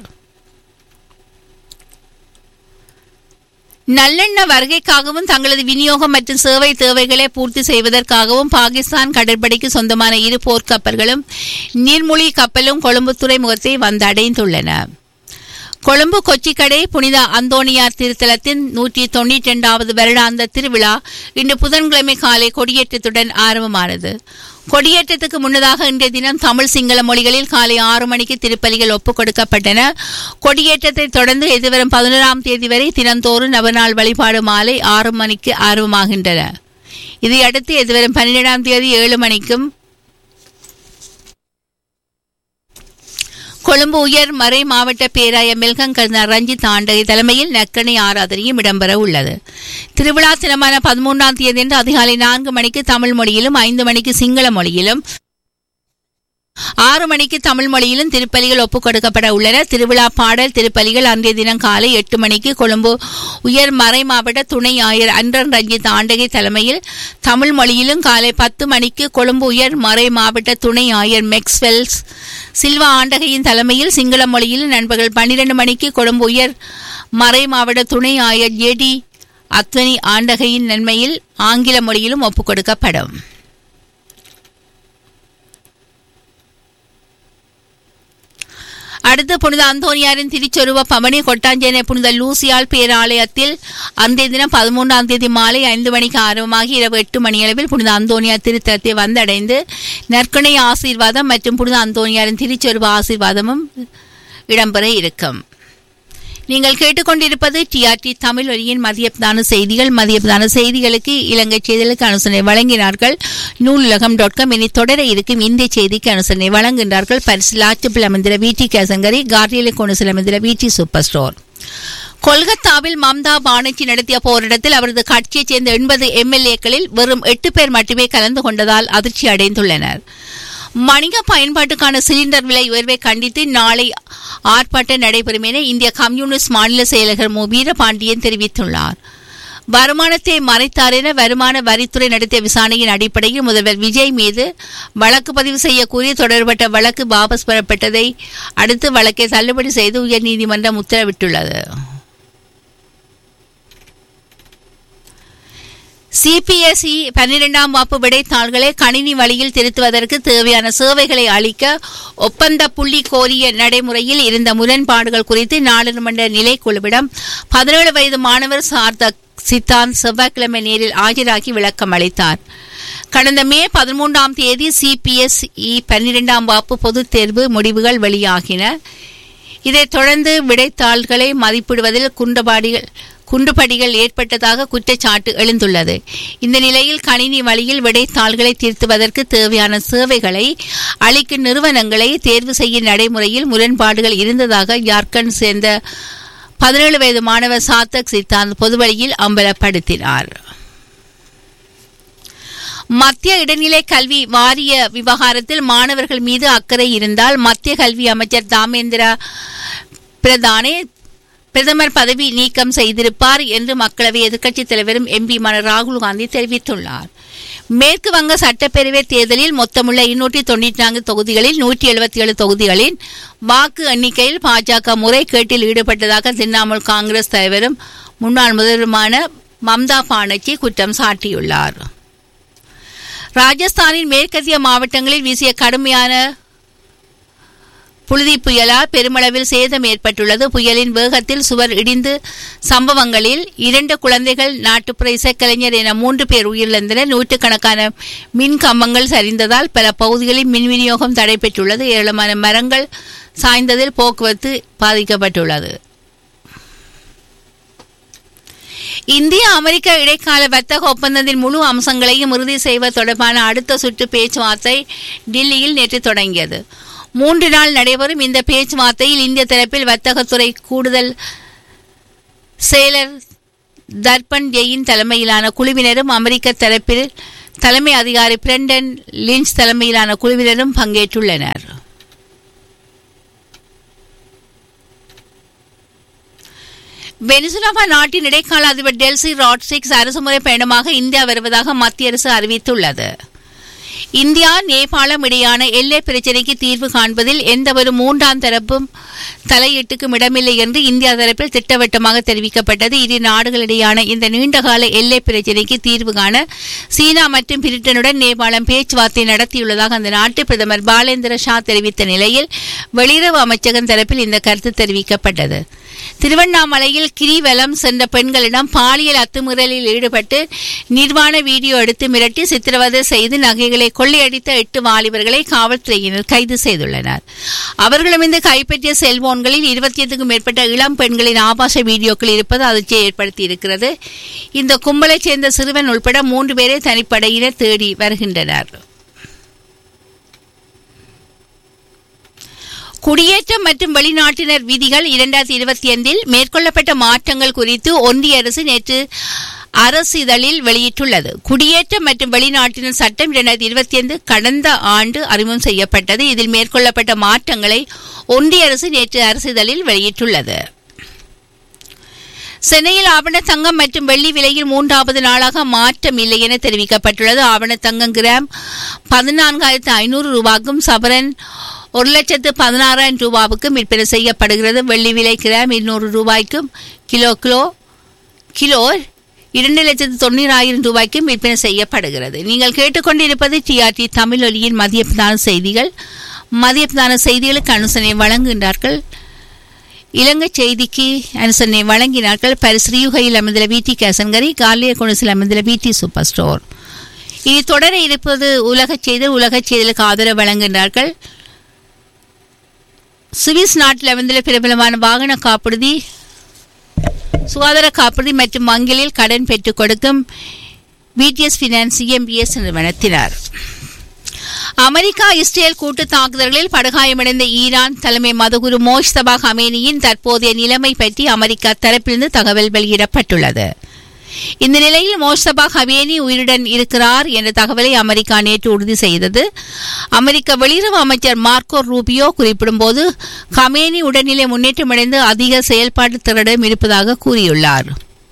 A: நல்லெண்ண வருகைக்காகவும் தங்களது விநியோகம் மற்றும் சேவை தேவைகளை பூர்த்தி செய்வதற்காகவும் பாகிஸ்தான் கடற்படைக்கு சொந்தமான இரு போர்க்கப்பல்களும் நீர்மூழ்கி கப்பலும் கொழும்பு துறைமுகத்தை வந்தடைந்துள்ளன கொழும்பு கொச்சிக்கடை புனித அந்தோணியார் திருத்தலத்தின் நூற்றி தொண்ணூற்றி இரண்டாவது வருடாந்த திருவிழா இன்று புதன்கிழமை காலை கொடியேற்றத்துடன் ஆரம்பமானது கொடியேற்றத்துக்கு முன்னதாக இன்றைய தினம் தமிழ் சிங்கள மொழிகளில் காலை ஆறு மணிக்கு திருப்பலிகள் ஒப்புக் கொடுக்கப்பட்டன கொடியேற்றத்தை தொடர்ந்து எதிர்வரும் பதினோராம் தேதி வரை தினந்தோறும் நவநாள் வழிபாடு மாலை ஆறு மணிக்கு ஆரம்பமாகின்றன இதையடுத்து எதிர்வரும் பன்னிரெண்டாம் தேதி ஏழு மணிக்கும் கொழும்பு உயர் மறை மாவட்ட பேராய மெல்கம் கர்னர் ரஞ்சித் ஆண்டகை தலைமையில் நக்கணை ஆராதனையும் இடம்பெற உள்ளது திருவிழா தினமான பதிமூன்றாம் தேதியன்று அதிகாலை நான்கு மணிக்கு தமிழ் மொழியிலும் ஐந்து மணிக்கு சிங்கள மொழியிலும் ஆறு மணிக்கு தமிழ் மொழியிலும் திருப்பலிகள் ஒப்புக் கொடுக்கப்பட உள்ளன திருவிழா பாடல் திருப்பலிகள் அன்றைய தினம் காலை எட்டு மணிக்கு கொழும்பு உயர் மறை மாவட்ட துணை ஆயர் அன்றன் ரஞ்சித் ஆண்டகை தலைமையில் தமிழ் மொழியிலும் காலை பத்து மணிக்கு கொழும்பு உயர் மறை மாவட்ட துணை ஆயர் மெக்ஸ்வெல்ஸ் சில்வா ஆண்டகையின் தலைமையில் சிங்கள மொழியிலும் நண்பர்கள் பன்னிரண்டு மணிக்கு கொழும்பு உயர் மறை மாவட்ட துணை ஆயர் ஜேடி அத்வனி ஆண்டகையின் நன்மையில் ஆங்கில மொழியிலும் ஒப்புக் கொடுக்கப்படும் அடுத்து புனித அந்தோனியாரின் திருச்சொருவ பமணி கொட்டாஞ்சேனை புனித லூசியால் பேராலயத்தில் அன்றைய தினம் பதிமூன்றாம் தேதி மாலை ஐந்து மணிக்கு ஆரம்பமாகி இரவு எட்டு மணியளவில் புனித அந்தோனியார் திருத்தலத்தை வந்தடைந்து நற்கொணை ஆசீர்வாதம் மற்றும் புனித அந்தோனியாரின் திருச்சொருவ ஆசீர்வாதமும் இடம்பெற இருக்கும் நீங்கள் கேட்டுக்கொண்டிருப்பது டிஆர்டி தமிழ் வழியின் மதியப்தான செய்திகள் மதியப்தான செய்திகளுக்கு இலங்கை செய்திகளுக்கு அனுசரணை வழங்கினார்கள் நூலுலகம் டாட் காம் இனி தொடர இருக்கும் இந்திய செய்திக்கு அனுசரணை வழங்குகின்றார்கள் பரிசு லாச்சப்பில் அமைந்திர வீட்டி கேசங்கரி கார்டியலை கொண்டு அமைந்திர வீட்டி சூப்பர் ஸ்டோர் கொல்கத்தாவில் மம்தா பானர்ஜி நடத்திய போராட்டத்தில் அவரது கட்சியைச் சேர்ந்த எண்பது எம்எல்ஏக்களில் வெறும் எட்டு பேர் மட்டுமே கலந்து கொண்டதால் அதிர்ச்சி அடைந்துள்ளனர் வணிக பயன்பாட்டுக்கான சிலிண்டர் விலை உயர்வை கண்டித்து நாளை ஆர்ப்பாட்டம் நடைபெறும் என இந்திய கம்யூனிஸ்ட் மாநில செயலகர் மு வீரபாண்டியன் தெரிவித்துள்ளார் வருமானத்தை மறைத்தார் என வருமான வரித்துறை நடத்திய விசாரணையின் அடிப்படையில் முதல்வர் விஜய் மீது வழக்கு பதிவு செய்ய கூறி தொடர்பட்ட வழக்கு வாபஸ் பெறப்பட்டதை அடுத்து வழக்கை தள்ளுபடி செய்து உயர்நீதிமன்றம் உத்தரவிட்டுள்ளது சிபிஎஸ்இ பன்னிரெண்டாம் வகுப்பு விடைத்தாள்களை கணினி வழியில் திருத்துவதற்கு தேவையான சேவைகளை அளிக்க ஒப்பந்த புள்ளி கோரிய நடைமுறையில் இருந்த முரண்பாடுகள் குறித்து நாடாளுமன்ற நிலைக்குழுவிடம் பதினேழு வயது மாணவர் சார்தக் சித்தாந்த் செவ்வாய்க்கிழமை நேரில் ஆஜராகி விளக்கம் அளித்தார் கடந்த மே பதிமூன்றாம் தேதி சிபிஎஸ்இ பன்னிரெண்டாம் வகுப்பு பொதுத் தேர்வு முடிவுகள் வெளியாகின இதைத் தொடர்ந்து விடைத்தாள்களை மதிப்பிடுவதில் குண்டபாடிகள் குண்டுபடிகள் ஏற்பட்டதாக குற்றச்சாட்டு எழுந்துள்ளது இந்த நிலையில் கணினி வழியில் விடைத்தாள்களை தீர்த்துவதற்கு தேவையான சேவைகளை அளிக்கும் நிறுவனங்களை தேர்வு செய்யும் நடைமுறையில் முரண்பாடுகள் இருந்ததாக ஜார்க்கண்ட் சேர்ந்த பதினேழு வயது மாணவர் சாத்தக் சித்தாந்த் பொதுவழியில் அம்பலப்படுத்தினார் மத்திய இடைநிலை கல்வி வாரிய விவகாரத்தில் மாணவர்கள் மீது அக்கறை இருந்தால் மத்திய கல்வி அமைச்சர் தாமேந்திரா பிரதானே பிரதமர் பதவி நீக்கம் செய்திருப்பார் என்று மக்களவை எதிர்க்கட்சித் தலைவரும் எம்பிமான ராகுல் காந்தி தெரிவித்துள்ளார் மேற்கு வங்க சட்டப்பேரவை தேர்தலில் மொத்தமுள்ள இருநூற்றி தொண்ணூற்றி நான்கு தொகுதிகளில் நூற்றி எழுபத்தி ஏழு தொகுதிகளின் வாக்கு எண்ணிக்கையில் பாஜக முறைகேட்டில் ஈடுபட்டதாக திரிணாமுல் காங்கிரஸ் தலைவரும் முன்னாள் முதல்வருமான மம்தா பானர்ஜி குற்றம் சாட்டியுள்ளார் ராஜஸ்தானின் மேற்கத்திய மாவட்டங்களில் வீசிய கடுமையான புழுதி புயலால் பெருமளவில் சேதம் ஏற்பட்டுள்ளது புயலின் வேகத்தில் சுவர் இடிந்து சம்பவங்களில் இரண்டு குழந்தைகள் நாட்டுப்புற இசைக்கலைஞர் என மூன்று பேர் உயிரிழந்தனர் நூற்றுக்கணக்கான மின் கம்பங்கள் சரிந்ததால் பல பகுதிகளில் மின் விநியோகம் தடைபெற்றுள்ளது ஏராளமான மரங்கள் சாய்ந்ததில் போக்குவரத்து பாதிக்கப்பட்டுள்ளது இந்திய அமெரிக்க இடைக்கால வர்த்தக ஒப்பந்தத்தின் முழு அம்சங்களையும் உறுதி செய்வது தொடர்பான அடுத்த சுற்று பேச்சுவார்த்தை டில்லியில் நேற்று தொடங்கியது மூன்று நாள் நடைபெறும் இந்த பேச்சுவார்த்தையில் இந்திய தரப்பில் வர்த்தகத்துறை கூடுதல் செயலர் தர்பன் ஜெயின் தலைமையிலான குழுவினரும் அமெரிக்க தரப்பில் தலைமை அதிகாரி பிரண்டன் லிஞ்ச் தலைமையிலான குழுவினரும் பங்கேற்றுள்ளனர் வெனிசுலாவா நாட்டின் இடைக்கால அதிபர் டெல்சி ராட்ரிக்ஸ் அரசுமுறை பயணமாக இந்தியா வருவதாக மத்திய அரசு அறிவித்துள்ளது இந்தியா நேபாளம் இடையான எல்லை பிரச்சினைக்கு தீர்வு காண்பதில் எந்தவொரு மூன்றாம் தரப்பும் தலையீட்டுக்கும் இடமில்லை என்று இந்தியா தரப்பில் திட்டவட்டமாக தெரிவிக்கப்பட்டது இரு நாடுகளிடையான இந்த நீண்டகால எல்லை பிரச்சினைக்கு தீர்வு காண சீனா மற்றும் பிரிட்டனுடன் நேபாளம் பேச்சுவார்த்தை நடத்தியுள்ளதாக அந்த நாட்டு பிரதமர் பாலேந்திர ஷா தெரிவித்த நிலையில் வெளியுறவு அமைச்சகம் தரப்பில் இந்த கருத்து தெரிவிக்கப்பட்டது திருவண்ணாமலையில் கிரிவலம் சென்ற பெண்களிடம் பாலியல் அத்துமீறலில் ஈடுபட்டு நிர்வாண வீடியோ எடுத்து மிரட்டி சித்திரவதை செய்து நகைகளை கொள்ளையடித்த எட்டு வாலிபர்களை காவல்துறையினர் கைது செய்துள்ளனர் அவர்களிடமிருந்து கைப்பற்றிய செல்போன்களில் இருபத்தி ஐந்துக்கும் மேற்பட்ட இளம் பெண்களின் ஆபாச வீடியோக்கள் இருப்பது அதிர்ச்சியை ஏற்படுத்தியிருக்கிறது இந்த கும்பலைச் சேர்ந்த சிறுவன் உட்பட மூன்று பேரை தனிப்படையினர் தேடி வருகின்றனர் குடியேற்றம் மற்றும் வெளிநாட்டினர் விதிகள் இரண்டாயிரத்தி இருபத்தி ஐந்தில் மேற்கொள்ளப்பட்ட மாற்றங்கள் குறித்து ஒன்றிய அரசு நேற்று அரசிதழில் வெளியிட்டுள்ளது குடியேற்றம் மற்றும் வெளிநாட்டினர் சட்டம் இரண்டாயிரத்தி இருபத்தி ஐந்து கடந்த ஆண்டு அறிமுகம் செய்யப்பட்டது இதில் மேற்கொள்ளப்பட்ட மாற்றங்களை ஒன்றிய அரசு நேற்று அரசிதழில் வெளியிட்டுள்ளது சென்னையில் ஆவண தங்கம் மற்றும் வெள்ளி விலையில் மூன்றாவது நாளாக மாற்றம் இல்லை என தெரிவிக்கப்பட்டுள்ளது ஆவண தங்கம் கிராம் பதினான்காயிரத்து ஐநூறு ரூபாய்க்கும் சபரன் ஒரு லட்சத்து பதினாறாயிரம் ரூபாவுக்கும் விற்பனை செய்யப்படுகிறது வெள்ளி விலை கிராம் இருநூறு ரூபாய்க்கும் கிலோ கிலோ கிலோ இரண்டு லட்சத்து தொண்ணூறாயிரம் ரூபாய்க்கும் விற்பனை செய்யப்படுகிறது நீங்கள் கேட்டுக்கொண்டிருப்பது டிஆர்டி தமிழ் ஒலியின் மதிய பிரதான செய்திகள் மதிய பிரதான செய்திகளுக்கு அனுசரணை வழங்குகின்றார்கள் இலங்கை செய்திக்கு அனுசரணை வழங்கினார்கள் பரிசு ரியுகையில் அமைந்துள்ள விடி கேசன்கரி காலிய குணசில் அமைந்துள்ள விடி சூப்பர் ஸ்டோர் இனி தொடர இருப்பது உலக செய்தல் உலக செய்தலுக்கு ஆதரவு வழங்குகின்றார்கள் சுவிஸ் நாட்டில் அமைந்துள்ள பிரபலமான வாகன காப்புறுதி சுகாதார காப்புறுதி மற்றும் வங்கிகளில் கடன் பெற்றுக் கொடுக்கும் பிடிஎஸ் பினான்ஸ் இஎம்பிஎஸ் நிறுவனத்தினர் அமெரிக்கா இஸ்ரேல் கூட்டு தாக்குதல்களில் படுகாயமடைந்த ஈரான் தலைமை மதகுரு மோஷ்தபா ஹமேனியின் தற்போதைய நிலைமை பற்றி அமெரிக்கா தரப்பிலிருந்து தகவல் வெளியிடப்பட்டுள்ளது இந்த நிலையில் மோஷ்தபா ஹவேனி உயிருடன் இருக்கிறார் என்ற தகவலை அமெரிக்கா நேற்று உறுதி செய்தது அமெரிக்க வெளியுறவு அமைச்சர் மார்க்கோ ரூபியோ குறிப்பிடும்போது ஹமேனி உடல்நிலை முன்னேற்றமடைந்து அதிக செயல்பாட்டு திறனும் இருப்பதாக கூறியுள்ளார்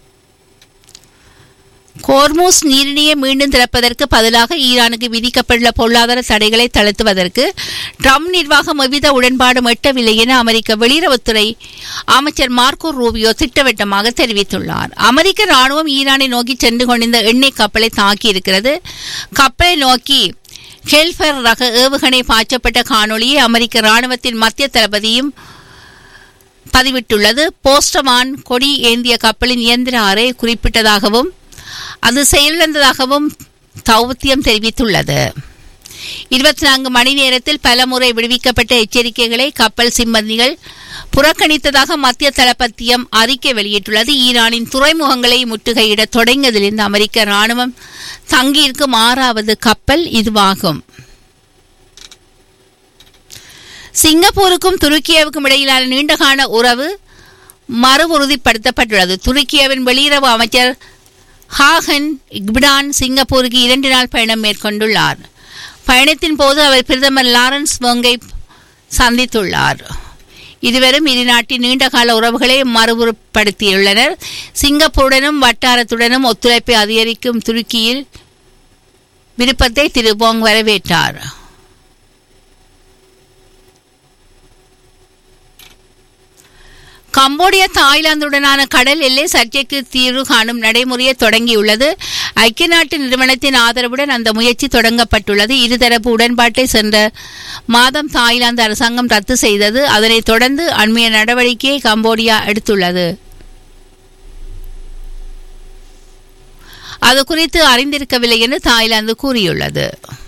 A: கோர்மூஸ் நீரிணையை மீண்டும் திறப்பதற்கு பதிலாக ஈரானுக்கு விதிக்கப்பட்டுள்ள பொருளாதார தடைகளை தளர்த்துவதற்கு ட்ரம்ப் நிர்வாகம் எவ்வித உடன்பாடும் எட்டவில்லை என அமெரிக்க வெளியுறவுத்துறை அமைச்சர் மார்க்கோ ரூபியோ திட்டவட்டமாக தெரிவித்துள்ளார் அமெரிக்க ராணுவம் ஈரானை நோக்கி சென்று கொண்டிருந்த எண்ணெய் கப்பலை தாக்கியிருக்கிறது கப்பலை நோக்கி ஹெல்ஃபர் ரக ஏவுகணை பாய்ச்சப்பட்ட காணொளியை அமெரிக்க ராணுவத்தின் மத்திய தளபதியும் பதிவிட்டுள்ளது போஸ்டமான் கொடி ஏந்திய கப்பலின் இயந்திர அறை குறிப்பிட்டதாகவும் அது செயலிழந்ததாகவும் தௌத்தியம் தெரிவித்துள்ளது இருபத்தி நான்கு மணி நேரத்தில் பல முறை விடுவிக்கப்பட்ட எச்சரிக்கைகளை கப்பல் சிம்மந்திகள் புறக்கணித்ததாக மத்திய தளபத்தியம் அறிக்கை வெளியிட்டுள்ளது ஈரானின் துறைமுகங்களை முற்றுகையிட தொடங்கியதிலிருந்து அமெரிக்க ராணுவம் தங்கியிருக்கும் ஆறாவது கப்பல் இதுவாகும் சிங்கப்பூருக்கும் துருக்கியாவுக்கும் இடையிலான நீண்டகால உறவு மறு உறுதிப்படுத்தப்பட்டுள்ளது துருக்கியாவின் வெளியுறவு அமைச்சர் ஹாகன் இக்பிடான் சிங்கப்பூருக்கு இரண்டு நாள் பயணம் மேற்கொண்டுள்ளார் பயணத்தின் போது அவர் பிரதமர் லாரன்ஸ் மோங்கை சந்தித்துள்ளார் இருவரும் இரு நாட்டின் நீண்டகால உறவுகளை மறுபடுத்தியுள்ளனர் சிங்கப்பூருடனும் வட்டாரத்துடனும் ஒத்துழைப்பை அதிகரிக்கும் துருக்கியில் விருப்பத்தை திரு போங் வரவேற்றார் கம்போடியா தாய்லாந்துடனான கடல் எல்லை சர்ச்சைக்கு தீர்வு காணும் நடைமுறையை தொடங்கியுள்ளது ஐக்கிய நாட்டு நிறுவனத்தின் ஆதரவுடன் அந்த முயற்சி தொடங்கப்பட்டுள்ளது இருதரப்பு உடன்பாட்டை சென்ற மாதம் தாய்லாந்து அரசாங்கம் ரத்து செய்தது அதனைத் தொடர்ந்து அண்மைய நடவடிக்கையை கம்போடியா எடுத்துள்ளது அது குறித்து அறிந்திருக்கவில்லை என்று தாய்லாந்து கூறியுள்ளது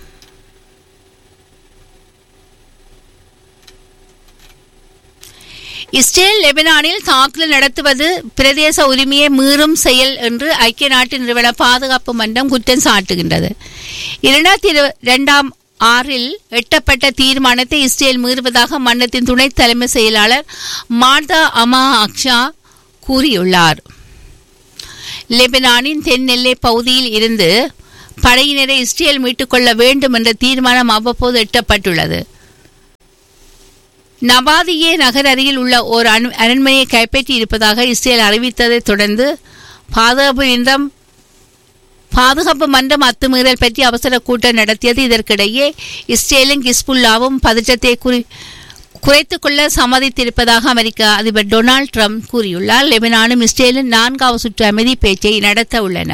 A: இஸ்ரேல் லெபனானில் தாக்குதல் நடத்துவது பிரதேச உரிமையை மீறும் செயல் என்று ஐக்கிய நாட்டு நிறுவன பாதுகாப்பு மன்றம் குற்றம் சாட்டுகின்றது இரண்டாயிரத்தி இரண்டாம் ஆறில் எட்டப்பட்ட தீர்மானத்தை இஸ்ரேல் மீறுவதாக மன்றத்தின் துணைத் தலைமை செயலாளர் மார்தா அமா அக்ஷா கூறியுள்ளார் லெபனானின் தென் எல்லை பகுதியில் இருந்து படையினரை இஸ்ரேல் மீட்டுக்கொள்ள வேண்டும் என்ற தீர்மானம் அவ்வப்போது எட்டப்பட்டுள்ளது நபாதியே நகர் அருகில் உள்ள ஒரு அணு அரண்மனையை கைப்பற்றி இருப்பதாக இஸ்ரேல் அறிவித்ததைத் தொடர்ந்து பாதுகாப்பு இன்றம் பாதுகாப்பு மன்றம் அத்துமீறல் பற்றி அவசர கூட்டம் நடத்தியது இதற்கிடையே இஸ்ரேலும் கிஸ்புல்லாவும் பதற்றத்தை குறி குறைத்துக் கொள்ள சம்மதித்திருப்பதாக அமெரிக்க அதிபர் டொனால்ட் ட்ரம்ப் கூறியுள்ளார் லெபனானும் இஸ்ரேலும் நான்காவது சுற்று அமைதி பேச்சை நடத்த உள்ளன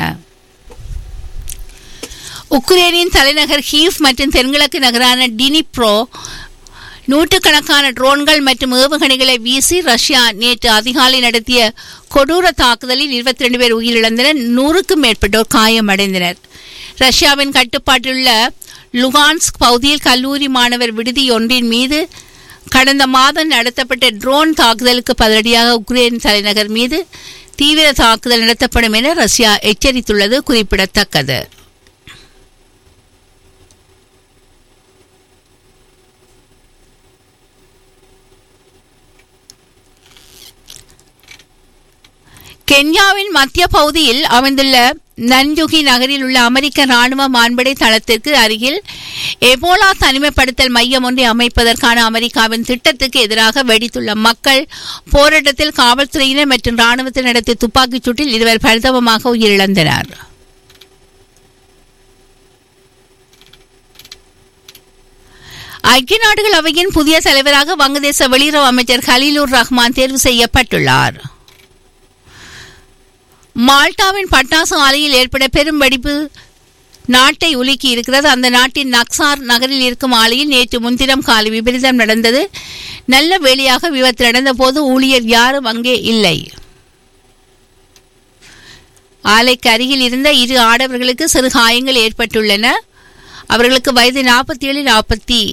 A: உக்ரைனின் தலைநகர் ஹீவ் மற்றும் தென்கிழக்கு நகரான டினிப்ரோ நூற்றுக்கணக்கான ட்ரோன்கள் மற்றும் ஏவுகணைகளை வீசி ரஷ்யா நேற்று அதிகாலை நடத்திய கொடூர தாக்குதலில் இருபத்தி ரெண்டு பேர் உயிரிழந்தனர் நூறுக்கும் மேற்பட்டோர் காயமடைந்தனர் ரஷ்யாவின் கட்டுப்பாட்டிலுள்ள லுகான்ஸ்க் பகுதியில் கல்லூரி மாணவர் விடுதி ஒன்றின் மீது கடந்த மாதம் நடத்தப்பட்ட ட்ரோன் தாக்குதலுக்கு பதிலடியாக உக்ரைன் தலைநகர் மீது தீவிர தாக்குதல் நடத்தப்படும் என ரஷ்யா எச்சரித்துள்ளது குறிப்பிடத்தக்கது கென்யாவின் மத்திய பகுதியில் அமைந்துள்ள நன்ஜுகி நகரில் உள்ள அமெரிக்க ராணுவ மாண்படை தளத்திற்கு அருகில் எபோலா தனிமைப்படுத்தல் மையம் ஒன்றை அமைப்பதற்கான அமெரிக்காவின் திட்டத்துக்கு எதிராக வெடித்துள்ள மக்கள் போராட்டத்தில் காவல்துறையினர் மற்றும் ராணுவத்தினர் நடத்திய துப்பாக்கிச் சூட்டில் இருவர் பரிதாபமாக உயிரிழந்தனர் ஐக்கிய நாடுகள் அவையின் புதிய தலைவராக வங்கதேச வெளியுறவு அமைச்சர் ஹலீலுர் ரஹ்மான் தேர்வு செய்யப்பட்டுள்ளார் மால்டாவின் பட்டாசு ஆலையில் ஏற்பட பெரும் வெடிப்பு நாட்டை உலுக்கி இருக்கிறது அந்த நாட்டின் நக்சார் நகரில் இருக்கும் ஆலையில் நேற்று முன்தினம் காலை விபரீதம் நடந்தது நல்ல வேலையாக விபத்து நடந்த போது ஊழியர் யாரும் அங்கே இல்லை ஆலைக்கு அருகில் இருந்த இரு ஆடவர்களுக்கு சிறு காயங்கள் ஏற்பட்டுள்ளன அவர்களுக்கு வயது நாற்பத்தி ஏழு நாற்பத்தி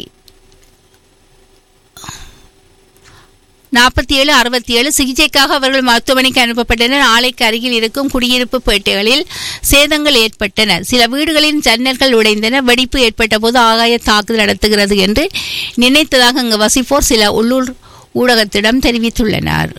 A: நாற்பத்தி ஏழு அறுபத்தி ஏழு சிகிச்சைக்காக அவர்கள் மருத்துவமனைக்கு அனுப்பப்பட்டனர் ஆலைக்கு அருகில் இருக்கும் குடியிருப்பு பேட்டைகளில் சேதங்கள் ஏற்பட்டன சில வீடுகளின் ஜன்னல்கள் உடைந்தன வெடிப்பு ஏற்பட்ட போது ஆகாய தாக்குதல் நடத்துகிறது என்று நினைத்ததாக அங்கு வசிப்போர் சில உள்ளூர் ஊடகத்திடம் தெரிவித்துள்ளனர்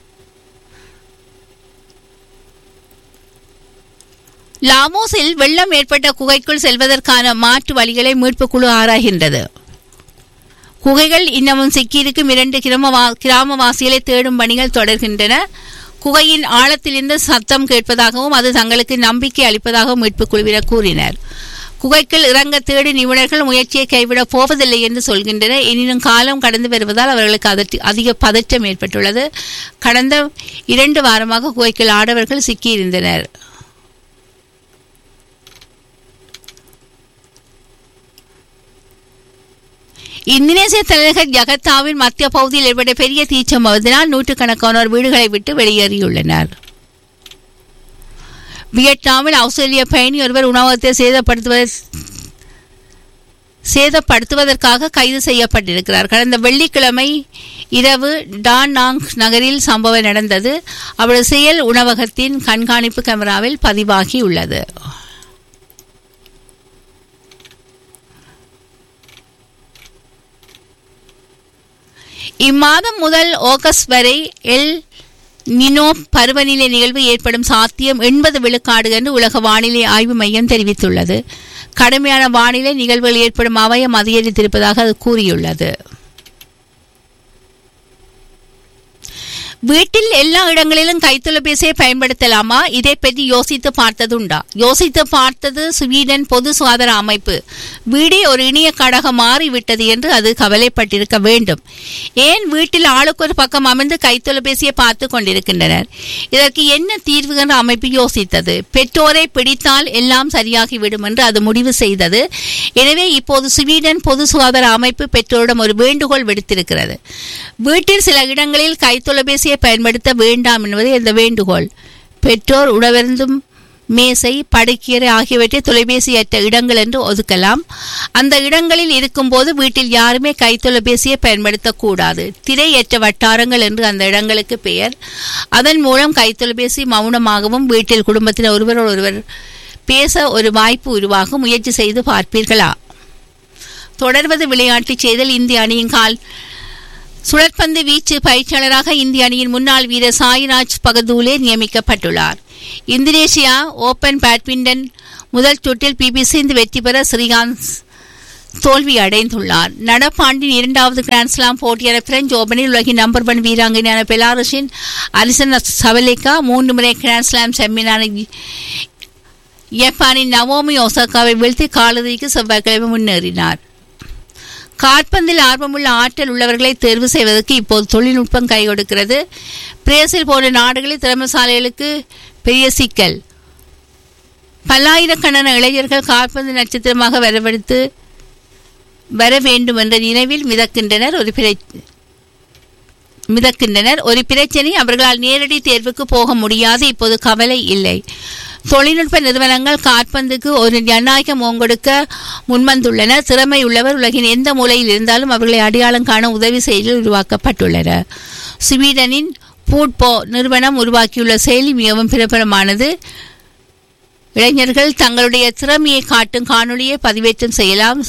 A: லாமோஸில் வெள்ளம் ஏற்பட்ட குகைக்குள் செல்வதற்கான மாற்று வழிகளை மீட்புக் குழு ஆராய்கின்றது குகைகள் இன்னமும் சிக்கியிருக்கும் இரண்டு கிராமவா கிராமவாசிகளை தேடும் பணிகள் தொடர்கின்றன குகையின் ஆழத்திலிருந்து சத்தம் கேட்பதாகவும் அது தங்களுக்கு நம்பிக்கை அளிப்பதாகவும் மீட்புக் குழுவினர் கூறினர் குகைக்குள் இறங்க தேடி நிபுணர்கள் முயற்சியை கைவிடப் போவதில்லை என்று சொல்கின்றனர் எனினும் காலம் கடந்து வருவதால் அவர்களுக்கு அதற்கு அதிக பதற்றம் ஏற்பட்டுள்ளது கடந்த இரண்டு வாரமாக குகைக்குள் ஆடவர்கள் சிக்கியிருந்தனர் இந்தோனேசிய தலைநகர் ஜகத்தாவின் மத்திய பகுதியில் ஏற்பட்ட பெரிய தீச்சம்பவத்தினால் நூற்றுக்கணக்கானோர் வீடுகளை விட்டு வெளியேறியுள்ளனர் வியட்நாமில் ஆஸ்திரேலிய பயணி ஒருவர் உணவகத்தை சேதப்படுத்துவதை சேதப்படுத்துவதற்காக கைது செய்யப்பட்டிருக்கிறார் கடந்த வெள்ளிக்கிழமை இரவு டானாங் நகரில் சம்பவம் நடந்தது அவரது செயல் உணவகத்தின் கண்காணிப்பு கேமராவில் பதிவாகியுள்ளது இம்மாதம் முதல் ஆகஸ்ட் வரை எல் நினோ பருவநிலை நிகழ்வு ஏற்படும் சாத்தியம் எண்பது விழுக்காடு என்று உலக வானிலை ஆய்வு மையம் தெரிவித்துள்ளது கடுமையான வானிலை நிகழ்வுகள் ஏற்படும் அவயம் அதிகரித்திருப்பதாக அது கூறியுள்ளது வீட்டில் எல்லா இடங்களிலும் கைத்தொலைபேசியை பயன்படுத்தலாமா இதை பற்றி யோசித்து பார்த்ததுண்டா யோசித்து பார்த்தது ஸ்வீடன் பொது சுகாதார அமைப்பு வீடே ஒரு இணைய கழகம் மாறிவிட்டது என்று அது கவலைப்பட்டிருக்க வேண்டும் ஏன் வீட்டில் ஆளுக்கு ஒரு பக்கம் அமர்ந்து கைத்தொலைபேசியை பார்த்து கொண்டிருக்கின்றனர் இதற்கு என்ன தீர்வு என்ற அமைப்பு யோசித்தது பெற்றோரை பிடித்தால் எல்லாம் சரியாகிவிடும் என்று அது முடிவு செய்தது எனவே இப்போது ஸ்வீடன் பொது சுகாதார அமைப்பு பெற்றோரிடம் ஒரு வேண்டுகோள் விடுத்திருக்கிறது வீட்டில் சில இடங்களில் கைத்தொலைபேசியை பயன்படுத்த வேண்டாம் என்பது இந்த வேண்டுகோள் பெற்றோர் உணவருந்தும் மேசை படுக்கையறை ஆகியவற்றை தொலைபேசியற்ற இடங்கள் என்று ஒதுக்கலாம் அந்த இடங்களில் இருக்கும்போது வீட்டில் யாருமே கைத்தொலைபேசியை பயன்படுத்தக்கூடாது திரையற்ற வட்டாரங்கள் என்று அந்த இடங்களுக்கு பெயர் அதன் மூலம் கைத்தொலைபேசி மௌனமாகவும் வீட்டில் குடும்பத்தினர் ஒருவரோடு ஒருவர் பேச ஒரு வாய்ப்பு உருவாகும் முயற்சி செய்து பார்ப்பீர்களா தொடர்வது விளையாட்டுச் செய்தல் இந்திய அணியின் கால் சுழற்பந்து வீச்சு பயிற்சியாளராக இந்திய அணியின் முன்னாள் வீரர் சாய்ராஜ் பகதூலே நியமிக்கப்பட்டுள்ளார் இந்தோனேசியா ஓபன் பேட்மிண்டன் முதல் சுற்றில் பிபி சிந்து வெற்றி பெற ஸ்ரீகாந்த் தோல்வி அடைந்துள்ளார் நடப்பாண்டின் இரண்டாவது கிராண்ட்ஸ்லாம் போட்டியான பிரெஞ்சு ஓபனில் உலகின் நம்பர் ஒன் வீராங்கனையான பெலாரஸின் அலிசன் சவலிகா மூன்று முறை கிராண்ட்ஸ்லாம் செம்மினான ஜப்பானின் நவோமி ஒசாகாவை வீழ்த்தி காலிறுதிக்கு செவ்வாய்க்கிழமை முன்னேறினார் காற்பந்தில் ஆர்வமுள்ள ஆற்றல் உள்ளவர்களை தேர்வு செய்வதற்கு இப்போது தொழில்நுட்பம் கை கொடுக்கிறது பிரேசில் போன்ற நாடுகளில் திறமசாலைகளுக்கு பெரிய சிக்கல் பல்லாயிரக்கணக்கான இளைஞர்கள் காற்பந்து நட்சத்திரமாக வரவழைத்து வர வேண்டும் என்ற நினைவில் மிதக்கின்றனர் ஒரு பிறை மிதக்கின்றனர் ஒரு பிரச்சனை அவர்களால் நேரடி தேர்வுக்கு போக முடியாது இப்போது கவலை இல்லை தொழில்நுட்ப நிறுவனங்கள் காற்பந்துக்கு ஒரு ஜனநாயக முகங்கொடுக்க முன்வந்துள்ளன திறமை உள்ளவர் உலகின் எந்த மூலையில் இருந்தாலும் அவர்களை அடையாளம் காண உதவி செயலில் உருவாக்கப்பட்டுள்ளன ஸ்வீடனின் பூட்போ நிறுவனம் உருவாக்கியுள்ள செயலி மிகவும் பிரபலமானது இளைஞர்கள் தங்களுடைய திறமையை காட்டும் காணொளியை பதிவேற்றம் செய்யலாம்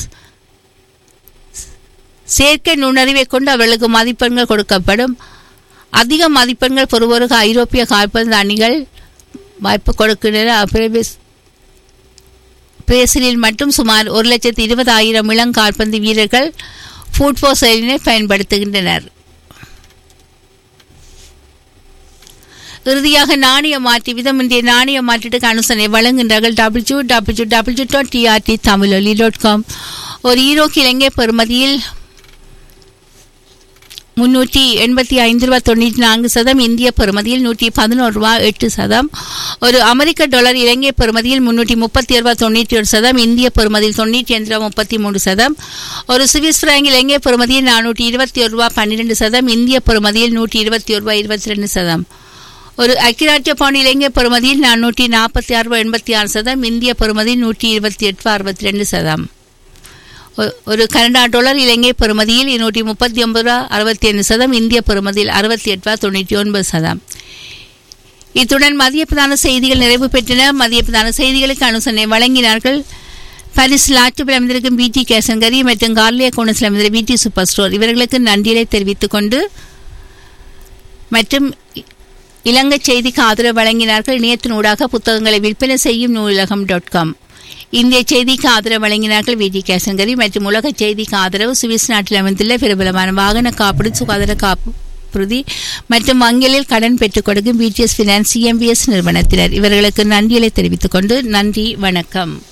A: செயற்கை நுண்ணறிவை கொண்டு அவர்களுக்கு மதிப்பெண்கள் கொடுக்கப்படும் அதிக மதிப்பெண்கள் பெறுவோருக்கு ஐரோப்பிய கால்பந்து அணிகள் வாய்ப்பு கொடுக்கின்றன பிரேஸ்- பிரேசிலில் மட்டும் சுமார் ஒரு லட்சத்து இருபதாயிரம் இளங்கால்பந்து வீரர்கள் ஃபுட்போ செயலினை பயன்படுத்துகின்றனர் இறுதியாக நாணய மாற்றி விதமின்றி நாணய மாற்றீட்டுக்கு அனுசரணை வழங்குகின்றார்கள் W W W dot DRT Thamizholi dot com ஒரு ஈரோக்கு இலங்கை பெறுமதியில் முன்னூற்றி எண்பத்தி ஐந்து ரூபா தொண்ணூற்றி நான்கு சதம் இந்திய பெறுமதியில் நூற்றி பதினோரு ரூபா எட்டு சதம் ஒரு அமெரிக்க டாலர் இலங்கை பெறுமதியில் முன்னூற்றி முப்பத்தி ரூபா தொண்ணூற்றி ஒரு சதம் இந்திய பெறுமதியில் தொண்ணூற்றி ஐந்து ரூபா முப்பத்தி மூன்று சதம் ஒரு சுவிஸ் பிராங்க் இலங்கை பெறுமதியில் நானூற்றி இருபத்தி ஒரு ரூபா பன்னிரெண்டு சதம் இந்திய பெறுமதியில் நூற்றி இருபத்தி ஒரு ரூபா இருபத்தி ரெண்டு சதம் ஒரு ஐக்கியராட்சிய பவுன் இலங்கை பெறுமதியில் நானூற்றி நாற்பத்தி ஆறு ரூபா எண்பத்தி ஆறு சதம் இந்திய பெறுமதியில் நூற்றி இருபத்தி எட்டு ரூபா அறுபத்தி ரெண்டு சதம் ஒ- ஒரு கனடா டாலர் இலங்கை பெறுமதியில் இருநூற்றி முப்பத்தி ஒன்பது ரூபா அறுபத்தி ஐந்து சதம் இந்திய பெறுமதியில் அறுபத்தி எட்டு ரூபா தொண்ணூற்றி ஒன்பது சதம் இத்துடன் மதிய பிரதான செய்திகள் நிறைவு பெற்றன மதிய பிரதான செய்திகளுக்கு அனுசரணை வழங்கினார்கள் பாரிஸ் லாட்சிப்பில் அமைந்திருக்கும் பிடி கேசங்கரி மற்றும் கார்லியா கோணஸில் அமைந்திருக்கும் பிடி சூப்பர் ஸ்டோர் இவர்களுக்கு நன்றியை தெரிவித்துக் கொண்டு மற்றும் இ- இலங்கை செய்திக்கு ஆதரவு வழங்கினார்கள் இணையத்தினூடாக புத்தகங்களை விற்பனை செய்யும் நூலகம் டாட் காம் இந்திய செய்திக்கு ஆதரவு வழங்கினார்கள் விஜி கேசங்கரி மற்றும் உலக செய்திக்கு ஆதரவு சுவிஸ் நாட்டில் அமைந்துள்ள பிரபலமான வாகன காப்பீடு சுகாதார காப்புறுதி மற்றும் வங்கிகளில் கடன் பெற்றுக் கொடுக்கும் பிடிஎஸ் பினான்ஸ் சிஎம்பிஎஸ் நிறுவனத்தினர் இவர்களுக்கு நன்றிகளை தெரிவித்துக் கொண்டு நன்றி வணக்கம்